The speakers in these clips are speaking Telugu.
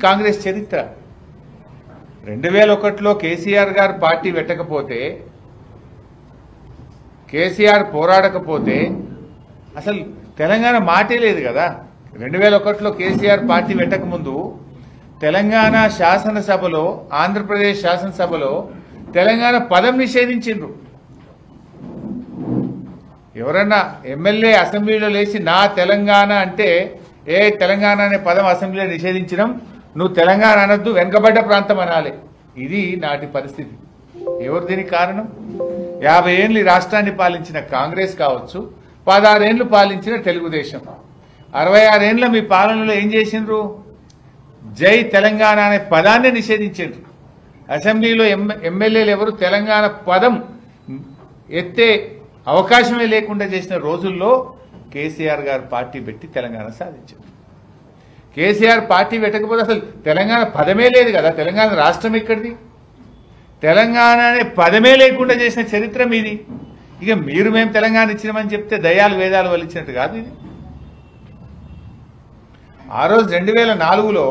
కాంగ్రెస్ చరిత్ర రెండు వేల ఒకటిలో కేసీఆర్ గారు పార్టీ పెట్టకపోతే కేసీఆర్ పోరాడకపోతే అసలు తెలంగాణ మాటే లేదు కదా రెండు వేల ఒకటిలో కేసీఆర్ పార్టీ పెట్టకముందు తెలంగాణ శాసనసభలో ఆంధ్రప్రదేశ్ శాసనసభలో తెలంగాణ పదం నిషేధించిండ్రు ఎవరన్నా ఎమ్మెల్యే అసెంబ్లీలో లేచి నా తెలంగాణ అంటే ఏ తెలంగాణ అనే పదం అసెంబ్లీలో నిషేధించడం నువ్వు తెలంగాణ అనొద్దు వెనుకబడ్డ ప్రాంతం అనాలి ఇది నాటి పరిస్థితి ఎవరు దీనికి కారణం యాభై ఏళ్ళు ఈ రాష్ట్రాన్ని పాలించిన కాంగ్రెస్ కావచ్చు పదహారేళ్లు పాలించిన తెలుగుదేశం అరవై ఆరేళ్ల మీ పాలనలో ఏం చేసిండ్రు జై తెలంగాణ అనే పదాన్ని నిషేధించారు అసెంబ్లీలో ఎమ్- ఎమ్మెల్యేలు ఎవరు తెలంగాణ పదం ఎత్తే అవకాశమే లేకుండా చేసిన రోజుల్లో కేసీఆర్ గారు పార్టీ పెట్టి తెలంగాణ సాధించారు కేసీఆర్ పార్టీ పెట్టకపోతే అసలు తెలంగాణ పదమే లేదు కదా తెలంగాణ రాష్ట్రం ఎక్కడిది తెలంగాణ అనే పదమే లేకుండా చేసిన చరిత్ర మీది ఇక మీరు మేము తెలంగాణ ఇచ్చినామని చెప్తే దయాలు వేదాలు వలిచ్చినట్టు కాదు ఇది ఆ రోజు రెండు వేల నాలుగులో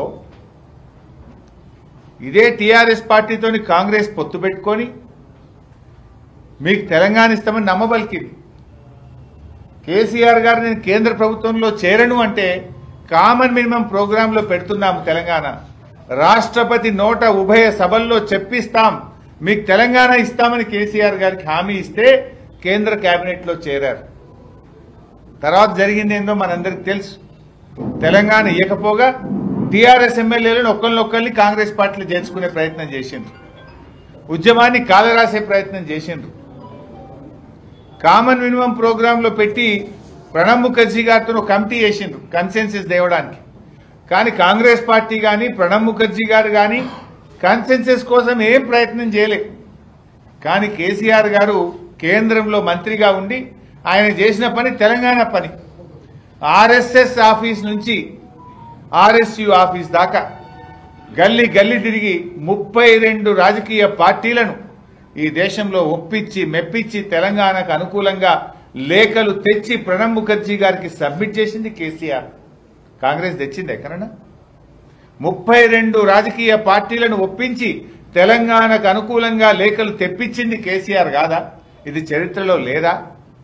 ఇదే టీఆర్ఎస్ పార్టీతోని కాంగ్రెస్ పొత్తు పెట్టుకొని మీకు తెలంగాణ ఇస్తామని నమ్మబలికింది కేసీఆర్ గారు నేను కేంద్ర ప్రభుత్వంలో చేరను అంటే కామన్ మినిమం ప్రోగ్రాంలో పెడుతున్నాము తెలంగాణ రాష్ట్రపతి నోట ఉభయ సభల్లో చెప్పిస్తాం మీకు తెలంగాణ ఇస్తామని కేసీఆర్ గారికి హామీ ఇస్తే కేంద్ర కేబినెట్ లో చేరారు తర్వాత జరిగింది ఏందో మనందరికి తెలుసు తెలంగాణ ఇవ్వకపోగా టీఆర్ఎస్ ఎమ్మెల్యేలను ఒక్కరినొక్కరిని కాంగ్రెస్ పార్టీలు చేర్చుకునే ప్రయత్నం చేసిండ్రు ఉద్యమాన్ని కాలరాసే ప్రయత్నం చేసిండ్రు కామన్ మినిమం ప్రోగ్రామ్ లో పెట్టి ప్రణబ్ ముఖర్జీ గారితో ఒక కమిటీ చేసిండ్రు కన్సెన్సెస్ దేవడానికి కానీ కాంగ్రెస్ పార్టీ కానీ ప్రణబ్ ముఖర్జీ గారు కానీ కన్సెన్సెస్ కోసం ఏం ప్రయత్నం చేయలేదు కానీ కేసీఆర్ గారు కేంద్రంలో మంత్రిగా ఉండి ఆయన చేసిన పని తెలంగాణ పని ఆర్ఎస్ఎస్ ఆఫీస్ నుంచి ఆర్ఎస్యు ఆఫీస్ దాకా గల్లీ గల్లీ తిరిగి ముప్పై రెండు రాజకీయ పార్టీలను ఈ దేశంలో ఒప్పించి మెప్పించి తెలంగాణకు అనుకూలంగా లేఖలు తెచ్చి ప్రణబ్ ముఖర్జీ గారికి సబ్మిట్ చేసింది కేసీఆర్ కాంగ్రెస్ తెచ్చింది ఎక్కడన్నా ముప్పై రెండు రాజకీయ పార్టీలను ఒప్పించి తెలంగాణకు అనుకూలంగా లేఖలు తెప్పించింది కేసీఆర్ కాదా ఇది చరిత్రలో లేదా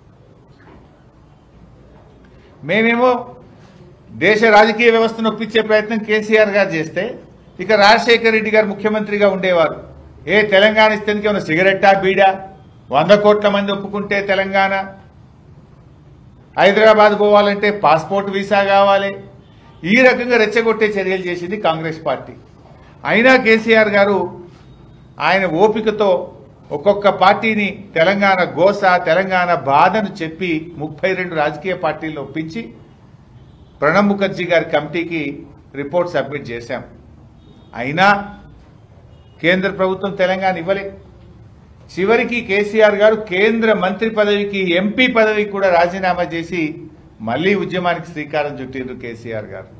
మేమేమో దేశ రాజకీయ వ్యవస్థను ఒప్పించే ప్రయత్నం కేసీఆర్ గారు చేస్తే ఇక రాజశేఖర రెడ్డి గారు ముఖ్యమంత్రిగా ఉండేవారు ఏ తెలంగాణ ఇస్తే ఏమైనా సిగరెట్టా బీడా వంద కోట్ల మంది ఒప్పుకుంటే తెలంగాణ హైదరాబాద్ పోవాలంటే పాస్పోర్ట్ వీసా కావాలి ఈ రకంగా రెచ్చగొట్టే చర్యలు చేసింది కాంగ్రెస్ పార్టీ అయినా కేసీఆర్ గారు ఆయన ఓపికతో ఒక్కొక్క పార్టీని తెలంగాణ గోస తెలంగాణ బాధను చెప్పి ముప్పై రెండు రాజకీయ పార్టీలను ఒప్పించి ప్రణబ్ ముఖర్జీ గారి కమిటీకి రిపోర్ట్ సబ్మిట్ చేశాం అయినా కేంద్ర ప్రభుత్వం తెలంగాణ ఇవ్వలే చివరికి కేసీఆర్ గారు కేంద్ర మంత్రి పదవికి ఎంపీ పదవికి కూడా రాజీనామా చేసి మళ్లీ ఉద్యమానికి శ్రీకారం చుట్టిండ్రు కేసీఆర్ గారు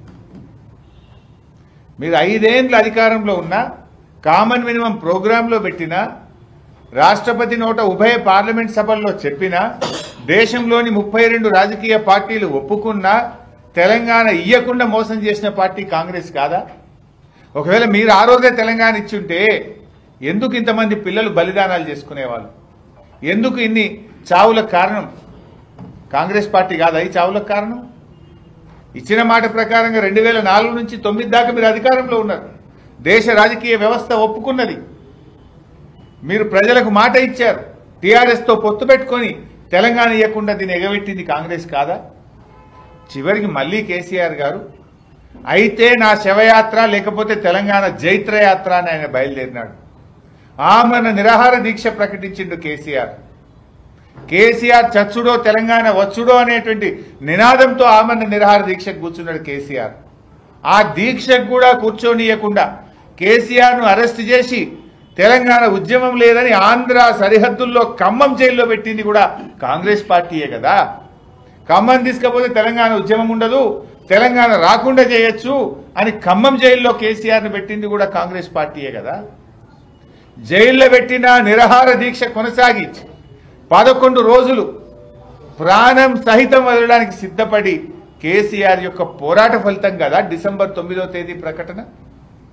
మీరు ఐదేండ్ల అధికారంలో ఉన్నా కామన్ మినిమం ప్రోగ్రాంలో పెట్టినా రాష్ట్రపతి నోట ఉభయ పార్లమెంట్ సభల్లో చెప్పినా దేశంలోని ముప్పై రెండు రాజకీయ పార్టీలు ఒప్పుకున్నా తెలంగాణ ఇయ్యకుండా మోసం చేసిన పార్టీ కాంగ్రెస్ కాదా ఒకవేళ మీరు ఆ రోజే తెలంగాణ ఇచ్చుంటే ఎందుకు ఇంతమంది పిల్లలు బలిదానాలు చేసుకునేవాళ్ళు ఎందుకు ఇన్ని చావులకు కారణం కాంగ్రెస్ పార్టీ కాదా ఈ చావులకు కారణం ఇచ్చిన మాట ప్రకారంగా రెండు వేల నాలుగు నుంచి తొమ్మిది దాకా మీరు అధికారంలో ఉన్నారు దేశ రాజకీయ వ్యవస్థ ఒప్పుకున్నది మీరు ప్రజలకు మాట ఇచ్చారు టీఆర్ఎస్ తో పొత్తు పెట్టుకొని తెలంగాణ ఇవ్వకుండా దీన్ని ఎగబెట్టింది కాంగ్రెస్ కాదా చివరికి మళ్ళీ కేసీఆర్ గారు అయితే నా శవయాత్ర లేకపోతే తెలంగాణ జైత్రయాత్ర అని ఆయన బయలుదేరినాడు ఆమరణ నిరాహార దీక్ష ప్రకటించిండు కేసీఆర్ కేసీఆర్ చచ్చుడో తెలంగాణ వచ్చుడో అనేటువంటి నినాదంతో ఆమరణ నిరాహార దీక్షకు కూర్చున్నాడు కేసీఆర్ ఆ దీక్షకు కూడా కూర్చోనీయకుండా కేసీఆర్ ను అరెస్ట్ చేసి తెలంగాణ ఉద్యమం లేదని ఆంధ్ర సరిహద్దుల్లో ఖమ్మం జైల్లో పెట్టింది కూడా కాంగ్రెస్ పార్టీయే కదా ఖమ్మం తీసుకపోతే తెలంగాణ ఉద్యమం ఉండదు తెలంగాణ రాకుండా చేయొచ్చు అని ఖమ్మం జైల్లో కేసీఆర్ ని పెట్టింది కూడా కాంగ్రెస్ పార్టీయే కదా జైల్లో పెట్టిన నిరహార దీక్ష కొనసాగించి పదకొండు రోజులు ప్రాణం సహితం వదలడానికి సిద్ధపడి కేసీఆర్ యొక్క పోరాట ఫలితం కదా డిసెంబర్ తొమ్మిదో తేదీ ప్రకటన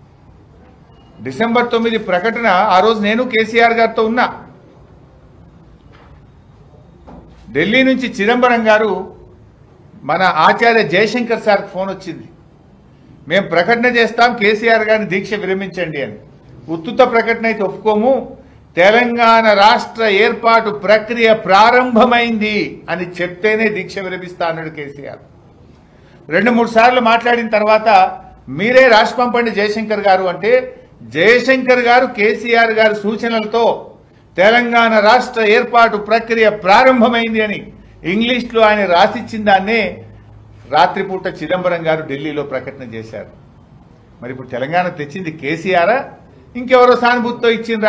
డిసెంబర్ తొమ్మిది ప్రకటన ఆ రోజు నేను కేసీఆర్ గారితో ఉన్నా ఢిల్లీ నుంచి చిదంబరం గారు మన ఆచార్య జయశంకర్ సార్కి ఫోన్ వచ్చింది మేము ప్రకటన చేస్తాం కేసీఆర్ గారిని దీక్ష విరమించండి అని ఉత్తుత ప్రకటన అయితే ఒప్పుకోము తెలంగాణ రాష్ట్ర ఏర్పాటు ప్రక్రియ ప్రారంభమైంది అని చెప్తేనే దీక్ష విరమిస్తా అన్నాడు కేసీఆర్ రెండు మూడు సార్లు మాట్లాడిన తర్వాత మీరే రాసి పంపండి జయశంకర్ గారు అంటే జయశంకర్ గారు కేసీఆర్ గారి సూచనలతో తెలంగాణ రాష్ట్ర ఏర్పాటు ప్రక్రియ ప్రారంభమైంది అని ఇంగ్లీష్లో ఆయన రాసిచ్చిన దాన్నే రాత్రిపూట చిదంబరం గారు ఢిల్లీలో ప్రకటన చేశారు మరి ఇప్పుడు తెలంగాణ తెచ్చింది కేసీఆరా ఇంకెవరో సానుభూతితో ఇచ్చిండ్రా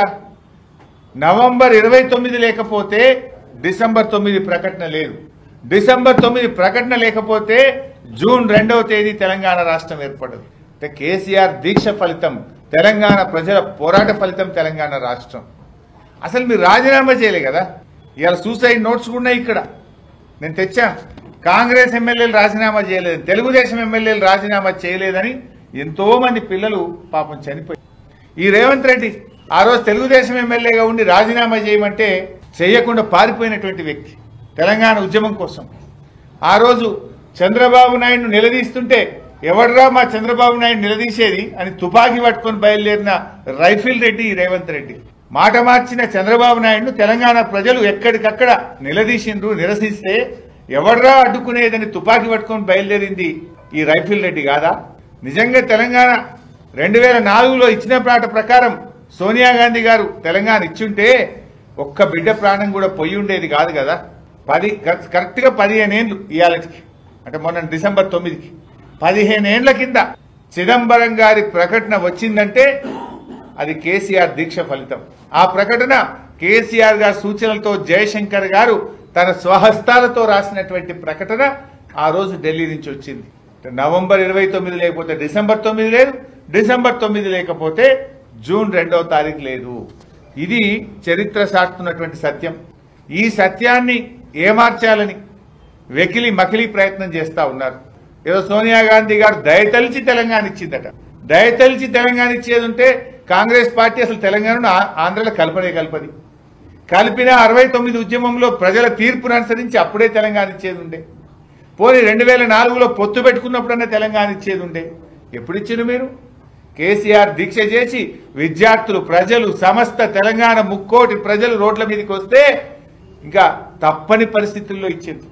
నవంబర్ ఇరవై తొమ్మిది లేకపోతే డిసెంబర్ తొమ్మిది ప్రకటన లేదు డిసెంబర్ తొమ్మిది ప్రకటన లేకపోతే జూన్ రెండవ తేదీ తెలంగాణ రాష్ట్రం ఏర్పడదు అంటే కేసీఆర్ దీక్ష ఫలితం తెలంగాణ ప్రజల పోరాట ఫలితం తెలంగాణ రాష్ట్రం అసలు మీరు రాజీనామా చేయలే కదా ఇవాళ సూసైడ్ నోట్స్ కూడా ఉన్నాయి ఇక్కడ నేను తెచ్చాను కాంగ్రెస్ ఎమ్మెల్యేలు రాజీనామా చేయలేదు తెలుగుదేశం ఎమ్మెల్యేలు రాజీనామా చేయలేదని ఎంతో మంది పిల్లలు పాపం చనిపోయి ఈ రేవంత్ రెడ్డి ఆ రోజు తెలుగుదేశం ఎమ్మెల్యేగా ఉండి రాజీనామా చేయమంటే చేయకుండా పారిపోయినటువంటి వ్యక్తి తెలంగాణ ఉద్యమం కోసం ఆ రోజు చంద్రబాబు నాయుడు నిలదీస్తుంటే ఎవడ్రా మా చంద్రబాబు నాయుడు నిలదీసేది అని తుపాకీ పట్టుకొని బయలుదేరిన రైఫిల్ రెడ్డి ఈ రేవంత్ రెడ్డి మాట మార్చిన చంద్రబాబు నాయుడును తెలంగాణ ప్రజలు ఎక్కడికక్కడ నిలదీసిండ్రు నిరసిస్తే ఎవడ్రా అడ్డుకునేదని తుపాకీ పట్టుకొని బయలుదేరింది ఈ రైఫిల్ రెడ్డి కాదా నిజంగా తెలంగాణ రెండు వేల నాలుగులో ఇచ్చిన ప్రాట ప్రకారం సోనియా గాంధీ గారు తెలంగాణ ఇచ్చుంటే ఒక్క బిడ్డ ప్రాణం కూడా పొయ్యి ఉండేది కాదు కదా పది కరెక్ట్ గా పదిహేను ఏళ్ళు ఇవాళకి అంటే మొన్న డిసెంబర్ తొమ్మిదికి పదిహేను ఏండ్ల కింద చిదంబరం గారి ప్రకటన వచ్చిందంటే అది కేసీఆర్ దీక్ష ఫలితం ఆ ప్రకటన కేసీఆర్ గారి సూచనలతో జయశంకర్ గారు తన స్వహస్తాలతో రాసినటువంటి ప్రకటన ఆ రోజు ఢిల్లీ నుంచి వచ్చింది నవంబర్ ఇరవై తొమ్మిది లేకపోతే డిసెంబర్ తొమ్మిది లేదు డిసెంబర్ తొమ్మిది లేకపోతే జూన్ రెండవ తారీఖు లేదు ఇది చరిత్ర సాటుతున్నటువంటి సత్యం ఈ సత్యాన్ని ఏమార్చాలని వెకిలి మకిలి ప్రయత్నం చేస్తా ఉన్నారు ఏదో సోనియా గాంధీ గారు దయతలిచి తెలంగాణ ఇచ్చిందట దయతలిచి తెలంగాణ ఇచ్చేది ఉంటే కాంగ్రెస్ పార్టీ అసలు తెలంగాణను ఆ- ఆంధ్రలో కలపనే కలపది కలిపిన అరవై తొమ్మిది ఉద్యమంలో ప్రజల తీర్పును అనుసరించి అప్పుడే తెలంగాణ ఇచ్చేది ఉండే పోనీ రెండు వేల నాలుగులో పొత్తు పెట్టుకున్నప్పుడన్నా తెలంగాణ ఇచ్చేది ఉండే ఎప్పుడు ఇచ్చిండు మీరు కేసీఆర్ దీక్ష చేసి విద్యార్థులు ప్రజలు సమస్త తెలంగాణ ముక్కోటి ప్రజలు రోడ్ల మీదకి వస్తే ఇంకా తప్పని పరిస్థితుల్లో ఇచ్చింది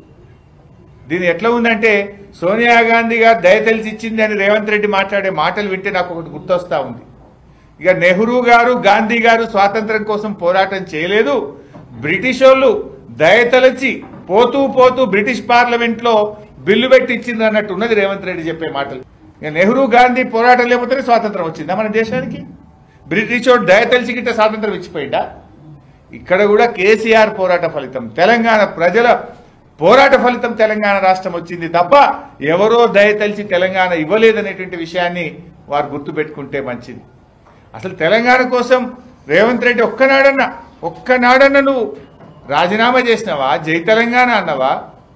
దీని ఎట్లా ఉందంటే సోనియా గాంధీ గారు దయ తెలిసి ఇచ్చింది అని రేవంత్ రెడ్డి మాట్లాడే మాటలు వింటే నాకు ఒకటి గుర్తొస్తా ఉంది ఇక నెహ్రూ గారు గాంధీ గారు స్వాతంత్రం కోసం పోరాటం చేయలేదు బ్రిటిష్ వాళ్ళు దయతలచి పోతూ పోతూ బ్రిటిష్ పార్లమెంట్ లో బిల్లు పెట్టి ఇచ్చింది అన్నట్టు ఉన్నది రేవంత్ రెడ్డి చెప్పే మాటలు ఇక నెహ్రూ గాంధీ పోరాటం లేకపోతేనే స్వాతంత్రం వచ్చిందా మన దేశానికి బ్రిటిష్ వాడు దయతలిచి గిట్ట స్వాతంత్రం ఇచ్చిపోయిందా ఇక్కడ కూడా కేసీఆర్ పోరాట ఫలితం తెలంగాణ ప్రజల పోరాట ఫలితం తెలంగాణ రాష్ట్రం వచ్చింది తప్ప ఎవరో దయతలిచి తెలంగాణ ఇవ్వలేదనేటువంటి విషయాన్ని వారు గుర్తుపెట్టుకుంటే మంచిది అసలు తెలంగాణ కోసం రేవంత్ రెడ్డి ఒక్కనాడన్నా ఒక్కనాడన్నా నువ్వు రాజీనామా చేసినావా జై తెలంగాణ అన్నవా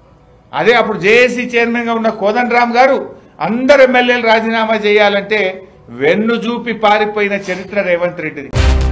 అదే అప్పుడు జేఏసీ చైర్మన్గా ఉన్న కోదండరామ్ గారు అందరు ఎమ్మెల్యేలు రాజీనామా చేయాలంటే వెన్ను చూపి పారిపోయిన చరిత్ర రేవంత్ రెడ్డిది